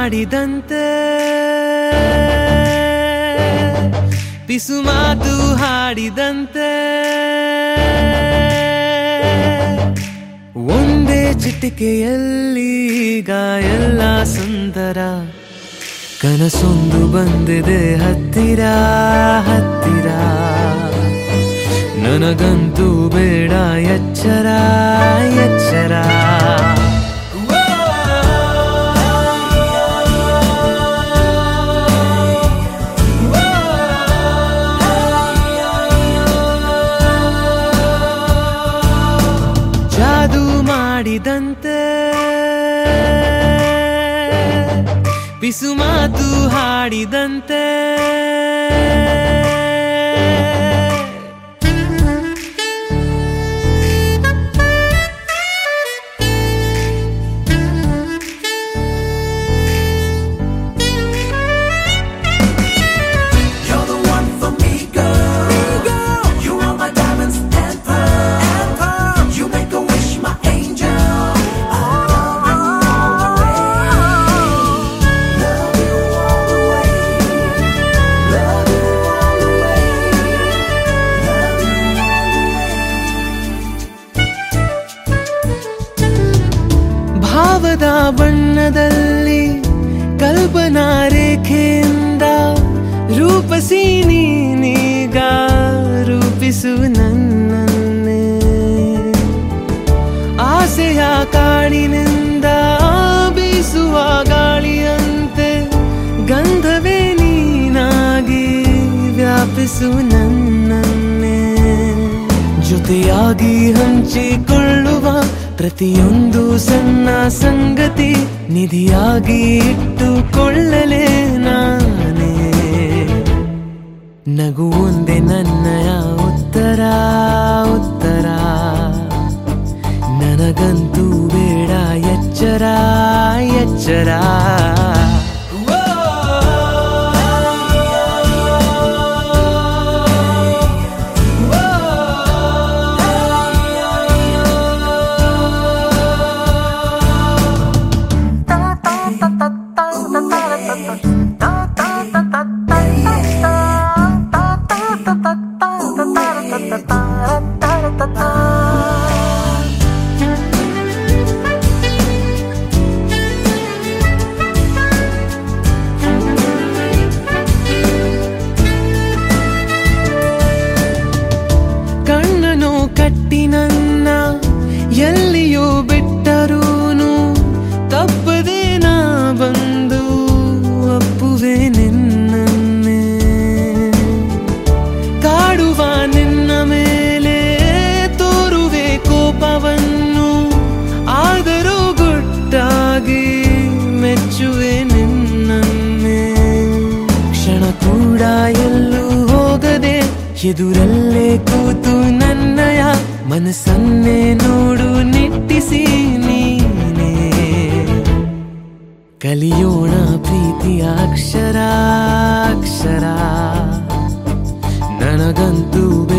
ಮಾಡಿದಂತೆ ಪಿಸು ಮಾತು ಹಾಡಿದಂತೆ ಒಂದೇ ಚಿಟಿಕೆಯಲ್ಲಿ ಈಗ ಎಲ್ಲ ಸುಂದರ ಕನಸೊಂದು ಬಂದಿದೆ ಹತ್ತಿರ ಹತ್ತಿರ ನನಗಂತೂ ಬೇಡ ಎಚ್ಚರ ಎಚ್ಚರ ಜಾದು ಮಾಡಿದಂತೆ ಪಿಸು ಮಾತು ಹಾಡಿದಂತೆ You're the one for me, girl. You are my diamonds and pearl. You make a wish, my angel. I love you all the way. Love you all the way. Love you all the way. Love you all the way. ಭಾವದ ಬಣ್ಣದಲ್ಲಿ ಕಲ್ಪನಾ ರೇಖೆಯಿಂದ ರೂಪಸಿ ನೀನೀಗ ರೂಪಿಸು ನನ್ನನ್ನೇ ಆಸೆಯ ಕಾಡಿನಿಂದ ಬೀಸುವ ಗಾಳಿಯಂತೆ ಗಂಧವೇ ನೀನಾಗಿ ವ್ಯಾಪಿಸು ನನ್ನನ್ನೇ ಜೊತೆಯಾಗಿ ಹಂಚಿಕೊಳ್ಳುವ ಪ್ರತಿಯೊಂದು ಸಣ್ಣ ಸಂಗತಿ ನಿಧಿಯಾಗಿ ಇಟ್ಟುಕೊಳ್ಳಲೇ ನಾನೇ ನಗು ಒಂದೇ ನನ್ನಯ ಉತ್ತರ ಉತ್ತರ ನನಗಂತೂ ಬೇಡ ಎಚ್ಚರ ಎಚ್ಚರ ಕಣ್ಣನು ಕಟ್ಟಿ ನನ್ನ ಎಲ್ಲಿಯೂ ಬಿಟ್ಟರೂನು ತಪ್ಪದೆ ನಾ ಬಂದು ಒಪ್ಪುವೆ ನಿನ್ನನ್ನೇ ಕಾಡುವ ನಿನ್ನ ಮೇಲೆ ತೋರುವೆ ಕೋಪವನ್ನು ಆದರೂ ಗುಟ್ಟಾಗಿ ಮೆಚ್ಚುವೆ ನಿನ್ನನ್ನೇ ಕ್ಷಣ ಕೂಡ ಎಲ್ಲೂ ಹೋಗದೆ ಎದುರಲ್ಲೇ ಕೂತು ನನ್ನಯ ಮನಸ್ಸನ್ನೇ ನೋಡು ನಿಟ್ಟಿಸಿ ನೀನೇ ಕಲಿಯೋಣ ಪ್ರೀತಿಯ ಅಕ್ಷರ ಅಕ್ಷರ ನನಗಂತೂ